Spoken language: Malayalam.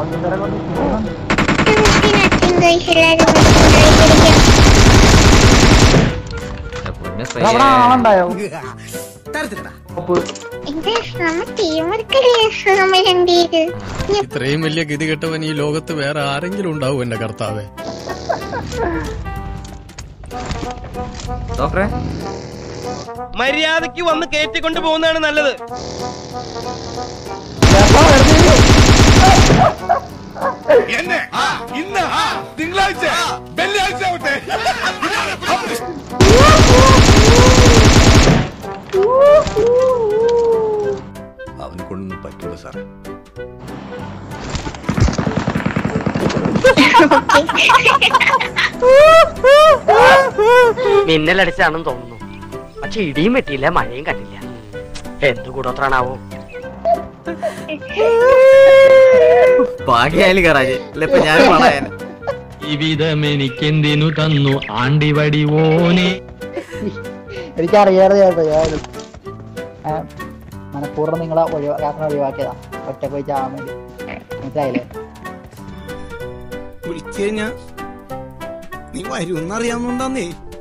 ഓരോരുത്തരെ കൊണ്ട് പോകുന്നുണ്ട്. പൊന്നെ എടാ, അവിടെ ആളുണ്ടായോ ഉപ്പ്. ഇത്രയും വലിയ ഗതികെട്ടവൻ ഈ ലോകത്ത് വേറെ ആരെങ്കിലും ഉണ്ടാവും എന്റെ കർത്താവേ ഡോക്ടറെ മര്യാദക്ക് വന്ന് കയറ്റിക്കൊണ്ട് പോകുന്നതാണ് നല്ലത് ചേട്ടാ, വെറുതെ ഇരി. എന്നെ ഇന്ന് തിങ്കളാഴ്ച വെള്ളിയാഴ്ച ആവട്ടെ അവനെ കൊണ്ടൊന്നും പറ്റൂല സാറേ മിന്നലടിച്ചാണെന്ന് തോന്നുന്നു പക്ഷെ ഇടിയും വെട്ടിയില്ല മഴയും കണ്ടില്ല എന്ത് കൂടോത്രാണാവോ ഭാഗ്യായാലും കറാജ് അല്ല ഇപ്പൊ ഞാൻ പറയാൻ ജീവിതമെനിക്കെന്തിനു തന്നു ആണ്ടിവടിവോനെ എനിക്കറിയാതെ ചേട്ടാ ഞാൻ ഏ, മനഃപൂർവ്വം നിങ്ങളെ ഒഴിവാക്കാൻ ഒഴിവാക്കിയതാ ഒറ്റ പോയി ചാവാൻ വേണ്ടി മനസ്സിലായില്ലേ വിളിച്ചു കഴിഞ്ഞാ നീ വരുമെന്നറിയാവുന്നോണ്ടാന്നേ